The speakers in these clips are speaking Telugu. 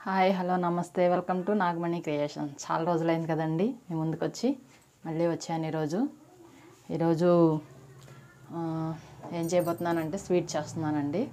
హాయ్ హలో నమస్తే వెల్కమ్ టు నాగమణి క్రియేషన్ చాలా రోజులైంది కదండి మీ ముందుకు వచ్చి మళ్ళీ వచ్చాను ఈరోజు ఈరోజు ఆ, ఏం చేయబోతున్నానంటే స్వీట్ చేస్తున్నానండి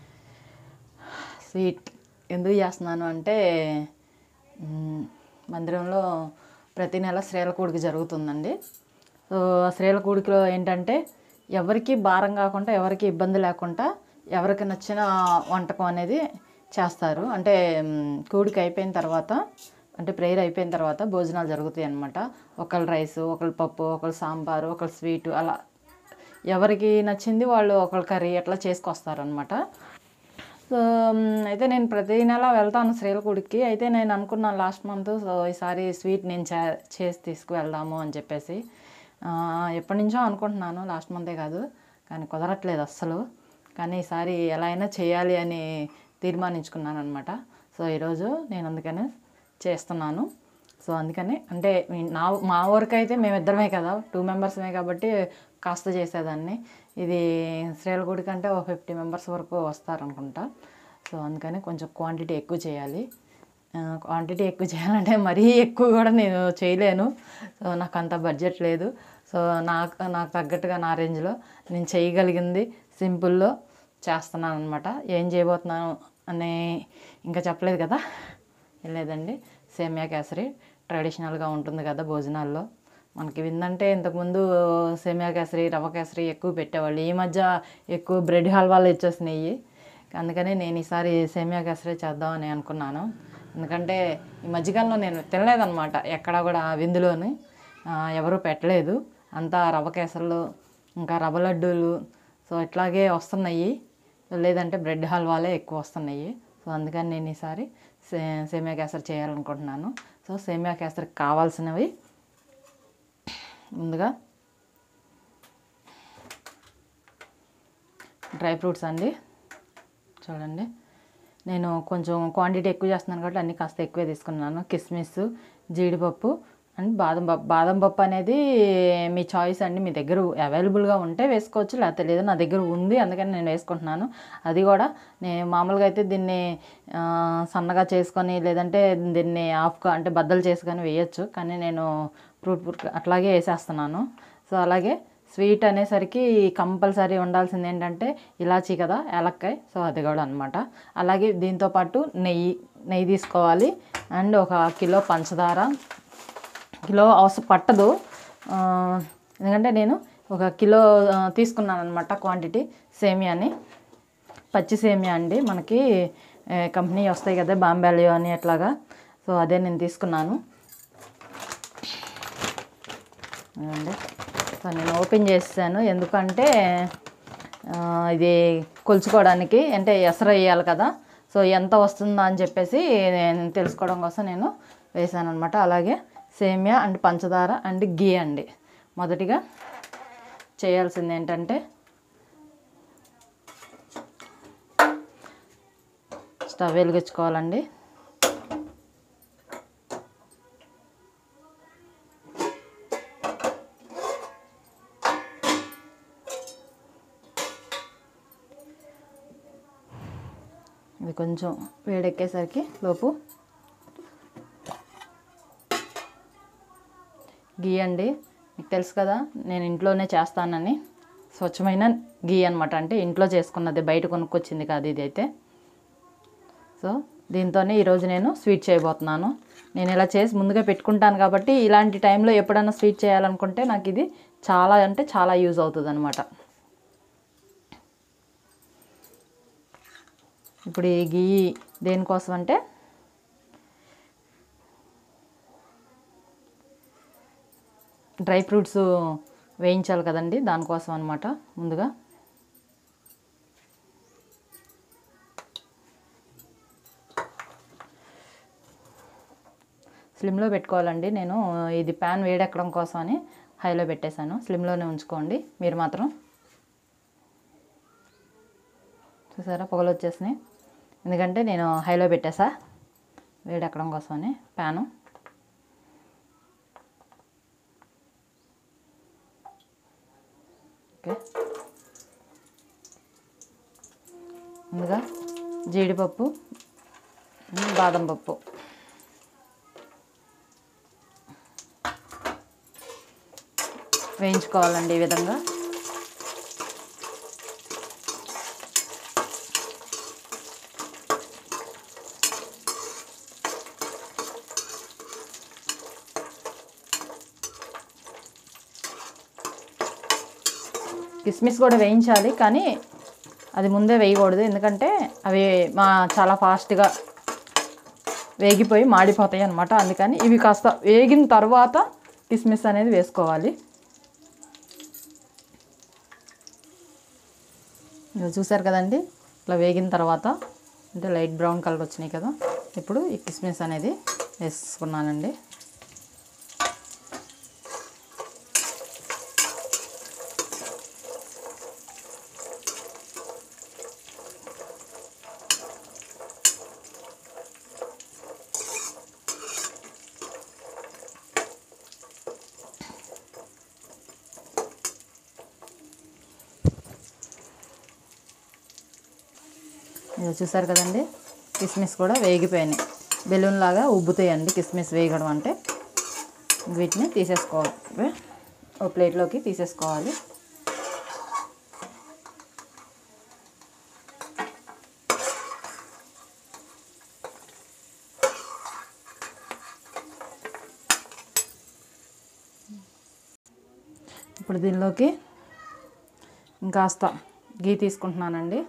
స్వీట్ ఎందుకు చేస్తున్నాను అంటే మ్, మందిరంలో ప్రతి నెల శ్రీల కూడికి జరుగుతుందండి సో ఆ శ్రీల కూడికలో ఏంటంటే ఎవరికి భారం కాకుండా ఎవరికి ఇబ్బంది లేకుండా ఎవరికి నచ్చిన వంటకం అనేది చేస్తారు అంటే మ్, కూడిక అయిపోయిన తర్వాత అంటే ప్రేయర్ అయిపోయిన తర్వాత భోజనాలు జరుగుతాయి అన్నమాట ఒకళ్ళు రైస్ ఒకళ్ళు పప్పు ఒకళ్ళు సాంబారు ఒకళ్ళు స్వీటు అలా ఎవరికి నచ్చింది వాళ్ళు ఒకళ్ళు కర్రీ అట్లా చేసుకొస్తారనమాట సో మ్, అయితే నేను ప్రతి నెల వెళ్తాను శ్రీలకుడికి అయితే నేను అనుకున్నాను లాస్ట్ మంత్ సో ఈసారి స్వీట్ నేను చే చేసి తీసుకువెళ్దాము అని చెప్పేసి ఆ, ఎప్పటి నుంచో అనుకుంటున్నాను లాస్ట్ మంతే కాదు కానీ కుదరట్లేదు అస్సలు కానీ ఈసారి ఎలా అయినా చేయాలి అని తీర్మానించుకున్నాను అనమాట సో ఈరోజు నేను అందుకనే చేస్తున్నాను సో అందుకని అంటే మీ- నా మా ఊరికి అయితే మేమిద్దరమే కదా టూ మెంబర్స్మే కాబట్టి కాస్త చేసేదాన్ని ఇది శ్రీలగుడి కంటే ఒక ఫిఫ్టీ మెంబర్స్ వరకు వస్తారనుకుంటా సో అందుకని కొంచెం క్వాంటిటీ ఎక్కువ చేయాలి క్వాంటిటీ ఎక్కువ చేయాలంటే మరీ ఎక్కువ కూడా నేను చేయలేను సో నాకు అంత బడ్జెట్ లేదు సో నాకు నాకు తగ్గట్టుగా నా రేంజ్లో నేను చేయగలిగింది సింపుల్లో చేస్తున్నాను అనమాట ఏం చేయబోతున్నాను అని ఇంకా చెప్పలేదు కదా ఏం లేదండి సేమియా కేసరి ట్రెడిషనల్గా ఉంటుంది కదా భోజనాల్లో మనకి విందంటే ఇంతకుముందు సేమియా కేసరి రవ్వ కేసరి ఎక్కువ పెట్టేవాళ్ళు ఈ మధ్య ఎక్కువ బ్రెడ్ హల్వాలు వచ్చేసినాయి అందుకని నేను ఈసారి సేమియా కేసరి చేద్దామని అనుకున్నాను ఎందుకంటే ఈ మధ్యకాలంలో నేను తినలేదన్నమాట ఎక్కడ కూడా విందులోని ఆ, ఎవరు పెట్టలేదు అంతా రవ్వ కేసరులు ఇంకా రవ్వ లడ్డూలు సో ఇట్లాగే వస్తున్నాయి లేదంటే బ్రెడ్ హల్వాలే ఎక్కువ వస్తున్నాయి సో అందుకని నేను ఈసారి సే సేమియా కేసరి చేయాలనుకుంటున్నాను సో సేమియా కేసరికి కావాల్సినవి ముందుగా డ్రై ఫ్రూట్స్ అండి చూడండి నేను కొంచెం క్వాంటిటీ ఎక్కువ చేస్తున్నాను కాబట్టి అన్నీ కాస్త ఎక్కువే తీసుకున్నాను కిస్మిస్ జీడిపప్పు అండ్ బాదం పప్పు బాదం పప్పు అనేది మీ చాయిస్ అండి మీ దగ్గర అవైలబుల్గా ఉంటే వేసుకోవచ్చు లేకపోతే లేదు నా దగ్గర ఉంది అందుకని నేను వేసుకుంటున్నాను అది కూడా నేను మామూలుగా అయితే దీన్ని ఆ, సన్నగా చేసుకొని లేదంటే దీన్ని ఆఫ్గా అంటే బద్దలు చేసుకొని వేయచ్చు కానీ నేను ఫ్రూట్ ఫ్రూట్ అట్లాగే వేసేస్తున్నాను సో అలాగే స్వీట్ అనేసరికి కంపల్సరీ ఉండాల్సింది ఏంటంటే ఇలాచీ కదా ఏలక్కాయ సో అది కూడా అనమాట అలాగే దీంతో పాటు నెయ్యి నెయ్యి తీసుకోవాలి అండ్ ఒక కిలో పంచదార కిలో అవసరం పట్టదు ఆ, ఎందుకంటే నేను ఒక కిలో ఆ, తీసుకున్నాను అనమాట క్వాంటిటీ సేమియాని పచ్చి సేమియా అండి మనకి ఏ, కంపెనీ వస్తాయి కదా బాంబేలియో అని అట్లాగా సో అదే నేను తీసుకున్నాను అదండి సో నేను ఓపెన్ చేసాను ఎందుకంటే ఆ, ఇది కొలుచుకోవడానికి అంటే ఎసరు వేయాలి కదా సో ఎంత వస్తుందా అని చెప్పేసి నేను తెలుసుకోవడం కోసం నేను వేసాను అనమాట అలాగే సేమియా అండ్ పంచదార అండ్ గీ అండి మొదటిగా చేయాల్సింది ఏంటంటే స్టవ్ వెలిగించుకోవాలండి ఇది కొంచెం వేడెక్కేసరికి లోపు గీ అండి మీకు తెలుసు కదా నేను ఇంట్లోనే చేస్తానని స్వచ్ఛమైన గీ అనమాట అంటే ఇంట్లో చేసుకున్నది బయట కొనుక్కొచ్చింది కాదు ఇది అయితే సో దీంతోనే ఈరోజు నేను స్వీట్ చేయబోతున్నాను నేను ఇలా చేసి ముందుగా పెట్టుకుంటాను కాబట్టి ఇలాంటి టైంలో ఎప్పుడైనా స్వీట్ చేయాలనుకుంటే నాకు ఇది చాలా అంటే చాలా యూజ్ అవుతుంది అనమాట ఇప్పుడు ఈ గీ దేనికోసం అంటే డ్రై ఫ్రూట్స్ వేయించాలి కదండి దానికోసం అనమాట ముందుగా స్లిమ్లో పెట్టుకోవాలండి నేను ఇది ప్యాన్ వేడెక్కడం కోసం అని హైలో పెట్టేశాను స్లిమ్లోనే ఉంచుకోండి మీరు మాత్రం చూసారా పొగలు వచ్చేసినాయి ఎందుకంటే నేను హైలో పెట్టేసా వేడెక్కడం కోసమని ప్యాను ఓకే ముందుగా జీడిపప్పు ఉమ్, బాదం పప్పు వేయించుకోవాలండి ఈ విధంగా కిస్మిస్ కూడా వేయించాలి కానీ అది ముందే వేయకూడదు ఎందుకంటే అవి మా చాలా ఫాస్ట్గా వేగిపోయి మాడిపోతాయి అన్నమాట అందుకని ఇవి కాస్త వేగిన తర్వాత కిస్మిస్ అనేది వేసుకోవాలి ఇవి చూసారు కదండి ఇట్లా వేగిన తర్వాత అంటే లైట్ బ్రౌన్ కలర్ వచ్చినాయి కదా ఇప్పుడు ఈ కిస్మిస్ అనేది వేసుకున్నానండి ఇది చూసారు కదండి కిస్మిస్ కూడా వేగిపోయినాయి బెలూన్ లాగా ఉబ్బుతాయండి కిస్మిస్ వేగడం అంటే వీటిని తీసేసుకోవాలి ఓ ప్లేట్లోకి తీసేసుకోవాలి ఇప్పుడు దీనిలోకి ఇంకాస్త గీ తీసుకుంటున్నానండి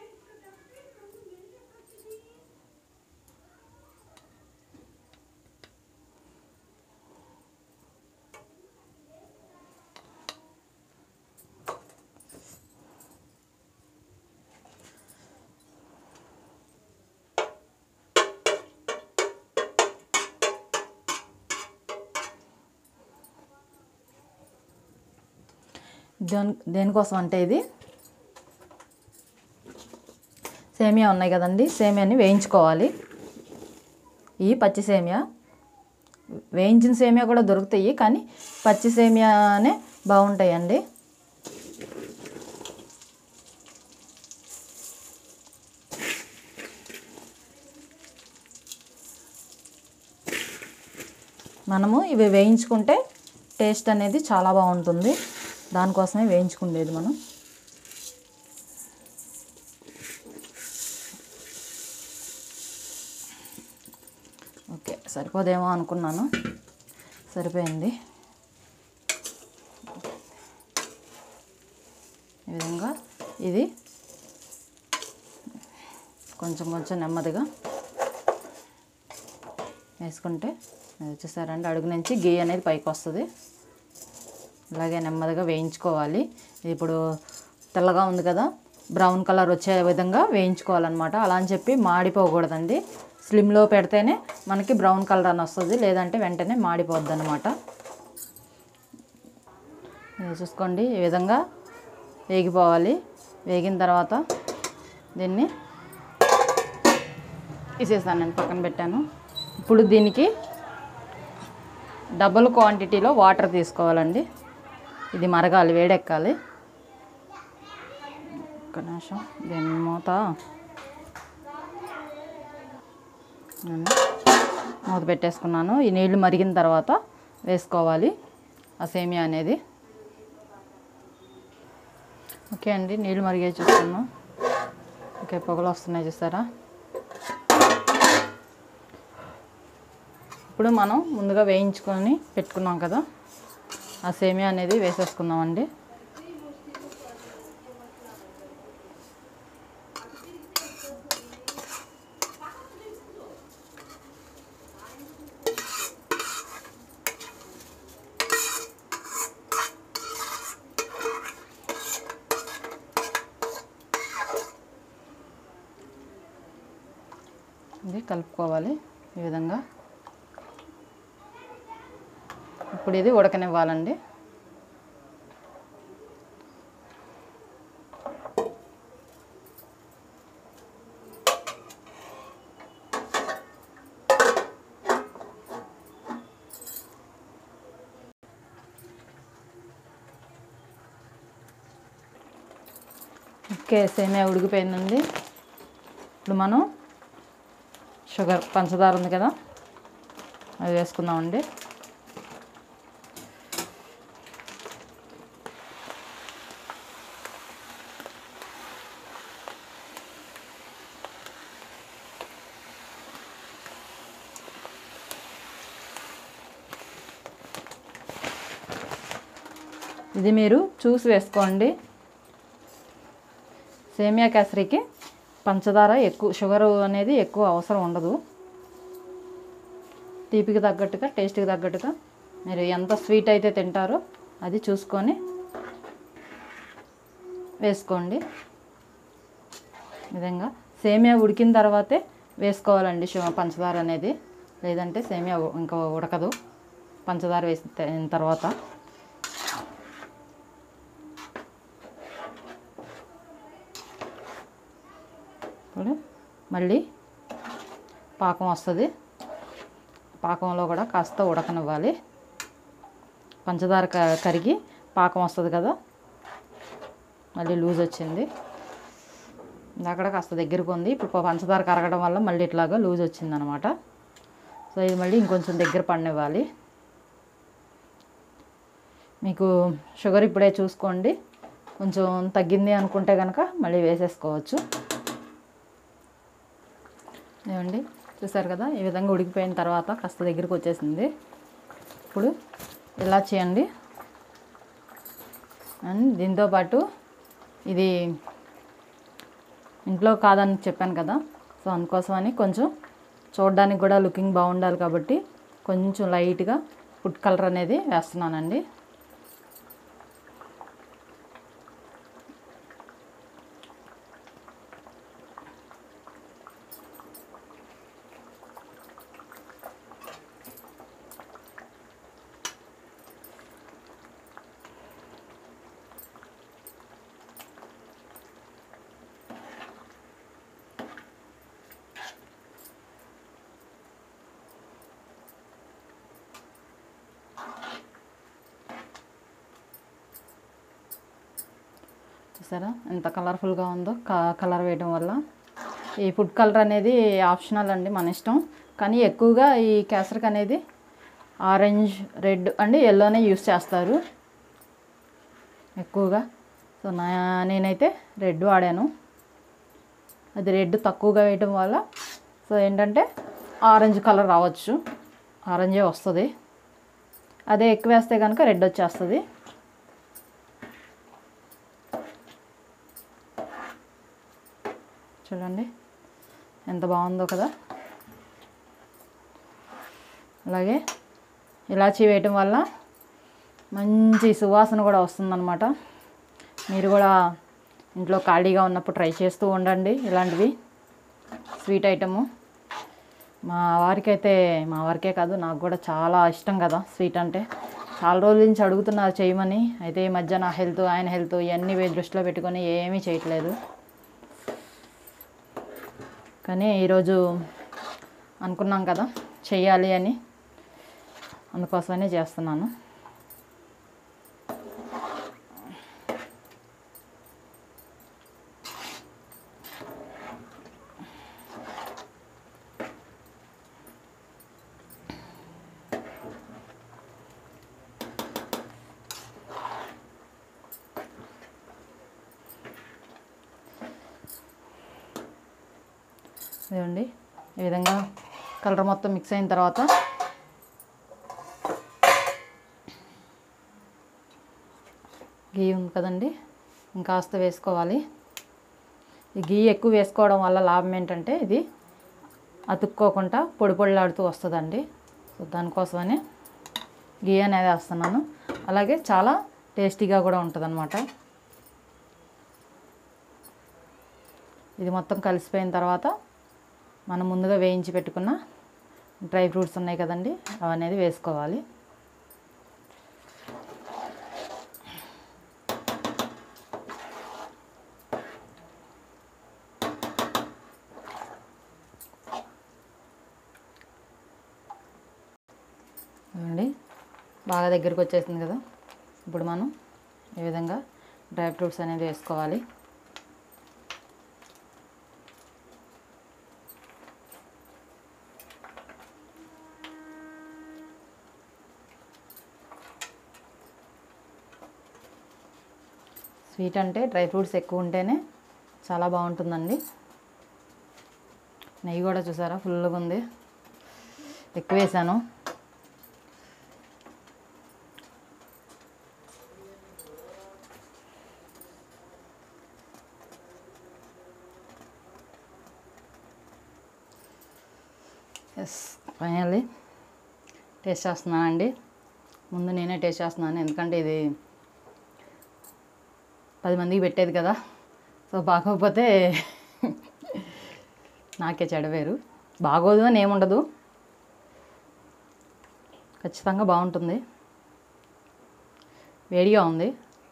దేని దేనికోసం అంటే ఇది సేమియా ఉన్నాయి కదండి సేమియాని వేయించుకోవాలి ఈ పచ్చి సేమియా వేయించిన సేమియా కూడా దొరుకుతాయి కానీ పచ్చి సేమియానే బాగుంటాయండి మనము ఇవి వేయించుకుంటే టేస్ట్ అనేది చాలా బాగుంటుంది దానికోసమే వేయించుకునేది మనం ఓకే సరిపోదేమో అనుకున్నాను సరిపోయింది ఈ విధంగా ఇది కొంచెం కొంచెం నెమ్మదిగా వేసుకుంటే అది చూసారండి అడుగు నుంచి గీ అనేది పైకి వస్తుంది ఇలాగే నెమ్మదిగా వేయించుకోవాలి ఇది ఇప్పుడు తెల్లగా ఉంది కదా బ్రౌన్ కలర్ వచ్చే విధంగా వేయించుకోవాలన్నమాట అలా అని చెప్పి మాడిపోకూడదండి స్లిమ్లో పెడితేనే మనకి బ్రౌన్ కలర్ అని వస్తుంది లేదంటే వెంటనే మాడిపోద్ది అనమాట చూసుకోండి ఈ విధంగా వేగిపోవాలి వేగిన తర్వాత దీన్ని తీసేసానండి పక్కన పెట్టాను ఇప్పుడు దీనికి డబుల్ క్వాంటిటీలో వాటర్ తీసుకోవాలండి ఇది మరగాలి వేడెక్కాలి ఒక్క నిమిషం దీని మూత నేను మూత పెట్టేసుకున్నాను ఈ నీళ్లు మరిగిన తర్వాత వేసుకోవాలి ఆ సేమియా అనేది ఓకే అండి నీళ్ళు మరిగే చూస్తున్నాం ఓకే పొగలు వస్తున్నాయి చూసారా ఇప్పుడు మనం ముందుగా వేయించుకొని పెట్టుకున్నాం కదా ఆ సేమియా అనేది వేసేసుకుందామండి ఇది కలుపుకోవాలి ఈ విధంగా ఇప్పుడు ఇది ఉడకనివ్వాలండి ఓకే సేమియా ఉడికిపోయిందండి ఇప్పుడు మనం షుగర్ పంచదార ఉంది కదా అది వేసుకుందామండి ఇది మీరు చూసి వేసుకోండి సేమియా కేసరికి పంచదార ఎక్కువ షుగర్ అనేది ఎక్కువ అవసరం ఉండదు తీపికి తగ్గట్టుగా టేస్ట్కి తగ్గట్టుగా మీరు ఎంత స్వీట్ అయితే తింటారో అది చూసుకొని వేసుకోండి ఈ విధంగా సేమియా ఉడికిన తర్వాతే వేసుకోవాలండి షు- పంచదార అనేది లేదంటే సేమియా ఉ- ఇంకా ఉడకదు పంచదార వేసిన తర్వాత ఇప్పుడు మళ్ళీ పాకం వస్తుంది పాకంలో కూడా కాస్త ఉడకనివ్వాలి పంచదార క- కరిగి పాకం వస్తుంది కదా మళ్ళీ లూజ్ వచ్చింది అక్కడ కాస్త దగ్గరకు ఉంది ఇప్పుడు పంచదార కరగడం వల్ల మళ్ళీ ఇట్లాగా లూజ్ వచ్చింది అనమాట సో ఇది మళ్ళీ ఇంకొంచెం దగ్గర పడినివ్వాలి మీకు షుగర్ ఇప్పుడే చూసుకోండి కొంచెం తగ్గింది అనుకుంటే కనుక మళ్ళీ వేసేసుకోవచ్చు ఏమండి చూసారు కదా ఈ విధంగా ఉడికిపోయిన తర్వాత కాస్త దగ్గరికి వచ్చేసింది ఇప్పుడు ఇలా చేయండి అండ్ దీంతోపాటు ఇది ఇంట్లో కాదని చెప్పాను కదా సో అందుకోసమని కొంచెం చూడడానికి కూడా లుకింగ్ బాగుండాలి కాబట్టి కొంచెం లైట్గా ఫుడ్ కలర్ అనేది వేస్తున్నానండి చూసారా ఎంత కలర్ఫుల్గా ఉందో క- కలర్ వేయడం వల్ల ఈ ఫుడ్ కలర్ అనేది ఆప్షనల్ అండి మన ఇష్టం కానీ ఎక్కువగా ఈ కేసరికి అనేది ఆరెంజ్ రెడ్ అండ్ ఎల్లోనే యూస్ చేస్తారు ఎక్కువగా సో నా నేనైతే రెడ్ వాడాను అది రెడ్ తక్కువగా వేయడం వల్ల సో ఏంటంటే ఆరెంజ్ కలర్ రావచ్చు ఆరెంజే వస్తుంది అదే ఎక్కువ వేస్తే కనుక రెడ్ వచ్చేస్తుంది చూడండి ఎంత బాగుందో కదా అలాగే ఇలాచీ వేయటం వల్ల మంచి సువాసన కూడా వస్తుందన్నమాట మీరు కూడా ఇంట్లో ఖాళీగా ఉన్నప్పుడు ట్రై చేస్తూ ఉండండి ఇలాంటివి స్వీట్ ఐటము మా వారికైతే మా వారికే కాదు నాకు కూడా చాలా ఇష్టం కదా స్వీట్ అంటే చాలా రోజుల నుంచి అడుగుతున్నారు చేయమని అయితే ఈ మధ్య నా హెల్త్ ఆయన హెల్త్ ఇవన్నీ వే- దృష్టిలో పెట్టుకొని ఏమీ చేయట్లేదు కానీ ఈరోజు అనుకున్నాం కదా చెయ్యాలి అని అందుకోసమనే చేస్తున్నాను ఇదిగోండి ఈ విధంగా కలర్ మొత్తం మిక్స్ అయిన తర్వాత గీ ఉంది కదండి ఇంకాస్త వేసుకోవాలి ఈ గీ ఎక్కువ వేసుకోవడం వల్ల లాభం ఏంటంటే ఇది అతుక్కోకుండా పొడి పొడిలాడుతూ వస్తుందండి సో దానికోసమని గీ అనేది వేస్తున్నాను అలాగే చాలా టేస్టీగా కూడా ఉంటుంది ఇది మొత్తం కలిసిపోయిన తర్వాత మనం ముందుగా వేయించి పెట్టుకున్న డ్రై ఫ్రూట్స్ ఉన్నాయి కదండి అవనేది వేసుకోవాలి చూడండి బాగా దగ్గరికి వచ్చేసింది కదా ఇప్పుడు మనం ఈ విధంగా డ్రై ఫ్రూట్స్ అనేది వేసుకోవాలి స్వీట్ అంటే డ్రై ఫ్రూట్స్ ఎక్కువ ఉంటేనే చాలా బాగుంటుందండి నెయ్యి కూడా చూసారా ఫుల్గా ఉంది ఎక్కువ వేసాను ఎస్ ఫైనల్లీ టేస్ట్ చేస్తున్నానండి ముందు నేనే టేస్ట్ చేస్తున్నాను ఎందుకంటే ఇది పది మందికి పెట్టేది కదా సో బాగోకపోతే నాకే చెడవేరు బాగోదు అని ఏముండదు ఖచ్చితంగా బాగుంటుంది వేడిగా ఉంది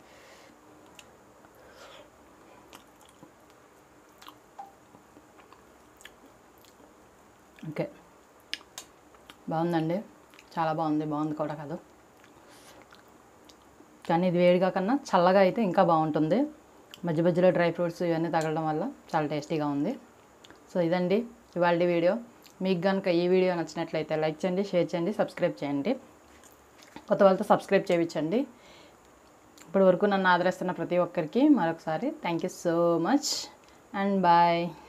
ఓకే బాగుందండి చాలా బాగుంది బాగుంది కూడా కాదు కానీ ఇది వేడిగా కన్నా చల్లగా అయితే ఇంకా బాగుంటుంది మధ్య మధ్యలో డ్రై ఫ్రూట్స్ ఇవన్నీ తగలడం వల్ల చాలా టేస్టీగా ఉంది సో ఇదండి ఇవాళ వీడియో మీకు కనుక ఈ వీడియో నచ్చినట్లయితే లైక్ చేయండి షేర్ చేయండి సబ్స్క్రైబ్ చేయండి కొత్త వాళ్ళతో సబ్స్క్రైబ్ చేయించండి ఇప్పటి వరకు నన్ను ఆదరిస్తున్న ప్రతి ఒక్కరికి మరొకసారి thank you so much and bye